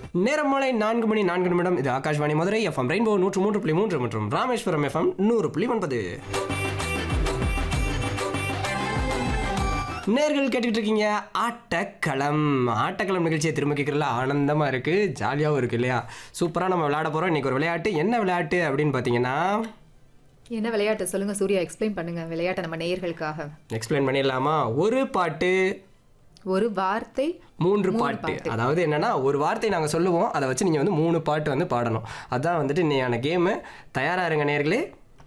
நேரம் மாலை நான்கு மணி நான்கு நிமிடம் இது ஆகாஷ்வாணி மதுரை எஃப்எம் ரெயின்போ நூற்று மூன்று புள்ளி மூன்று மற்றும் ராமேஸ்வரம் எஃப்எம் நூறு புள்ளி ஒன்பது நேர்கள் கேட்டுக்கிட்டு இருக்கீங்க ஆட்டக்களம் ஆட்டக்களம் நிகழ்ச்சியை திரும்ப கேட்கறதுல ஆனந்தமாக இருக்குது ஜாலியாகவும் இருக்குது இல்லையா சூப்பராக நம்ம விளையாட போகிறோம் இன்றைக்கி ஒரு விளையாட்டு என்ன விளையாட்டு அப்படின்னு பார்த்தீங்கன்னா என்ன விளையாட்டு சொல்லுங்க சூர்யா எக்ஸ்பிளைன் பண்ணுங்க விளையாட்டை நம்ம நேயர்களுக்காக எக்ஸ்பிளைன் பண்ணிடலாமா ஒரு பாட்டு ஒரு வார்த்தை மூன்று பாட்டு அதாவது என்னன்னா ஒரு வார்த்தை நாங்கள் சொல்லுவோம் அதை வச்சு நீங்கள் வந்து மூணு பாட்டு வந்து பாடணும் அதான் வந்துட்டு இன்னையான கேமு தயாரா இருங்க நேர்களே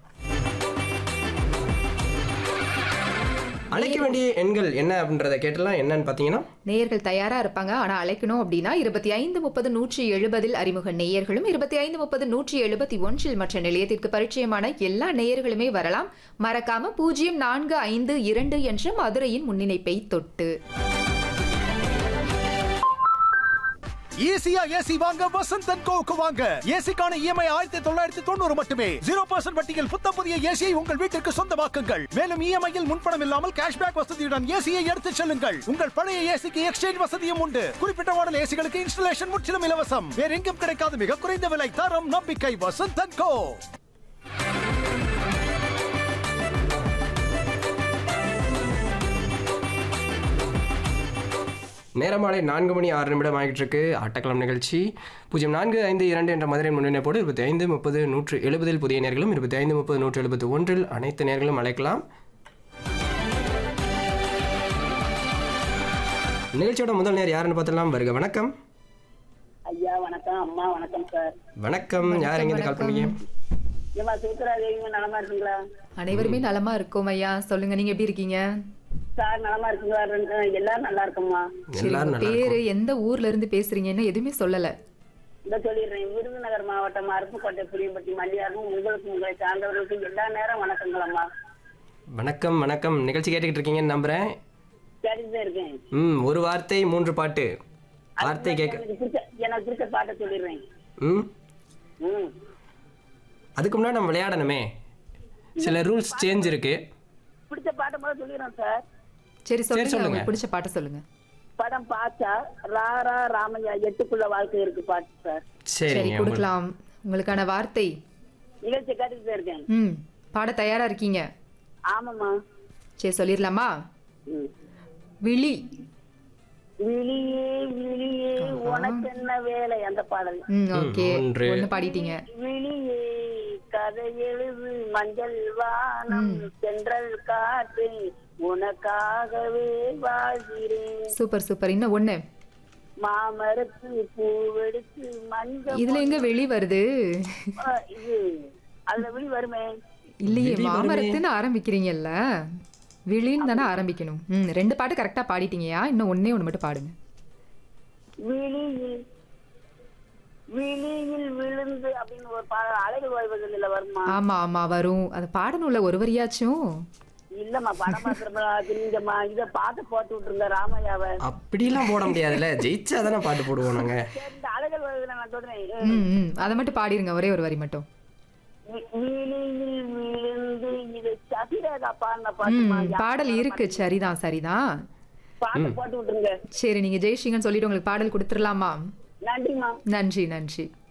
அழைக்க வேண்டிய எண்கள் என்ன அப்படின்றத கேட்டலாம் என்னன்னு பார்த்தீங்கன்னா நேயர்கள் தயாரா இருப்பாங்க ஆனா அழைக்கணும் அப்படின்னா இருபத்தி ஐந்து முப்பது நூற்றி எழுபதில் அறிமுக நேயர்களும் இருபத்தி ஐந்து முப்பது நூற்றி எழுபத்தி ஒன்றில் மற்ற நிலையத்திற்கு பரிச்சயமான எல்லா நேயர்களுமே வரலாம் மறக்காம பூஜ்ஜியம் நான்கு ஐந்து இரண்டு என்ற மதுரையின் முன்னிணைப்பை தொட்டு ஈஸியா ஏசி வாங்க வசந்த் அண்ட் கோவுக்கு வாங்க ஏசிக்கான இஎம்ஐ ஆயிரத்தி தொள்ளாயிரத்தி தொண்ணூறு மட்டுமே ஜீரோ பர்சன்ட் வட்டியில் புத்த புதிய ஏசியை உங்கள் வீட்டிற்கு சொந்தமாக்குங்கள் மேலும் இஎம்ஐயில் முன்பணம் இல்லாமல் கேஷ்பேக் வசதியுடன் ஏசியை எடுத்துச் செல்லுங்கள் உங்கள் பழைய ஏசிக்கு எக்ஸ்சேஞ்ச் வசதியும் உண்டு குறிப்பிட்ட மாடல் ஏசிகளுக்கு இன்ஸ்டலேஷன் முற்றிலும் இலவசம் வேற எங்கும் கிடைக்காத மிக குறைந்த விலை தரம் நம்பிக்கை வசந்த் அண்ட் கோ நேரமாலை நான்கு மணி ஆறு நிமிடம் ஆகிட்டு இருக்கு ஆட்டக்கிழம் நிகழ்ச்சி பூஜ்ஜியம் நான்கு ஐந்து இரண்டு என்ற மதுரை முன்னிணைப்போடு இருபத்தி ஐந்து முப்பது நூற்று எழுபதில் புதிய நேர்களும் இருபத்தி ஐந்து முப்பது நூற்று எழுபத்தி ஒன்றில் அனைத்து நேர்களும் அழைக்கலாம் நிகழ்ச்சியோட முதல் நேர் யாருன்னு பார்த்தலாம் வருக வணக்கம் ஐயா வணக்கம் அம்மா வணக்கம் சார் வணக்கம் யார் எங்கேருந்து கால் பண்ணீங்க ஏமா சுத்ரா தேவிங்க நலமா இருக்குங்களா அனைவருமே நலமா இருக்கோம் ஐயா சொல்லுங்க நீங்க எப்படி இருக்கீங்க சார் நலமா இருக்குங்களா ரெண்டு எல்லாரும் நல்லா இருக்கும்மா சரி எல்லாரும் உங்க நல்லா பேரு எந்த ஊர்ல இருந்து பேசுறீங்கன்னு எதுவுமே சொல்லல இந்த சொல்லிடுறேன் விருதுநகர் மாவட்டம் அருப்புக்கோட்டை புளியம்பட்டி மல்லியாரும் உங்களுக்கு உங்களை சார்ந்தவர்களுக்கு எல்லா நேரம் வணக்கங்களம்மா வணக்கம் வணக்கம் நிகழ்ச்சி கேட்டுக்கிட்டு இருக்கீங்கன்னு நம்புறேன் சரிதான் இருக்கேன் ம் ஒரு வார்த்தை மூன்று பாட்டு வார்த்தை கேட்க எனக்கு பிடிச்ச எனக்கு பிடிச்ச பாட்டை சொல்லிடுறேன் ம் ம் அதுக்கு முன்னாடி நம்ம விளையாடணுமே சில ரூல்ஸ் சேஞ்ச் இருக்கு பிடிச்ச பாட்டை முதல்ல சொல்லிடுறேன் சார் சரி சொல்லுங்க சொல்லுங்க. உங்களுக்கு பிடிச்ச பாட்டை சொல்லுங்க படம் பாச்சா ராரா ராமையா எட்டுக்குள்ள வாழ்க்கை இருக்கு பாட்டு சார் சரி சரிங்க கொடுக்கலாம் உங்களுக்கான வார்த்தை நிகழ்ச்சி கேட்டுட்டு தான் இருக்கேன் ம் பாட தயாரா இருக்கீங்க ஆமாம்மா சரி சொல்லிடலாமா ம் விழி விழியே விழியே உனக்கு என்ன வேலை அந்த பாடல் ம் ஓகே ஒன்று. ஒண்ணு பாடிட்டீங்க விழியே கதை எழுது மஞ்சள் வானம் சென்றல் காற்று உனக்காகவே வாழ்கிறேன் சூப்பர் சூப்பர் இன்னும் ஒண்ணு மாமரத்து பூவெடுத்து மஞ்சள் இதுல எங்க வெளி வருது ஆ, இது அதுல விழி வருமே இல்லையே மாமரத்துன்னு ஆரம்பிக்கிறீங்கல்ல விழின்னு தானே ஆரம்பிக்கணும் ம் ரெண்டு பாட்டு கரெக்டா பாடிட்டீங்கயா இன்னும் ஒண்ணே ஒண்ணு மட்டும் பாடுங்க விழியில் விழியில் விழுந்து அப்படின்னு ஒரு பாடல் அலைகள் வருவதில் வருமா ஆமா ஆமா வரும் அது பாடணும்ல ஒரு வரியாச்சும் இல்லம்மா படம் பாத்துறமா இத பாட்டு போட்டு விட்டுருங்க ராமையாவை அப்படிலாம் போட முடியாதுல்ல ஜெயிச்சா தானே பாட்டு போடுவோம் நாங்க சரி, இந்த அலைகள் வருவதில் நான் சொல்றேன் ம் ம் அதை மட்டும் பாடிருங்க ஒரே ஒரு வரி மட்டும் வி- விழியில் விழுந்து இது சதிரேகா பாடின ம் பாட்டுமா பாடல் இருக்கு சரிதான் சரிதான் பாட்டு போட்டு விட்டுருங்க சரி நீங்க ஜெயிச்சிங்கன்னு சொல்லிட்டு உங்களுக்கு பாடல் கொடுத்துடலாமா நன்றிமா நன்றி நன்றி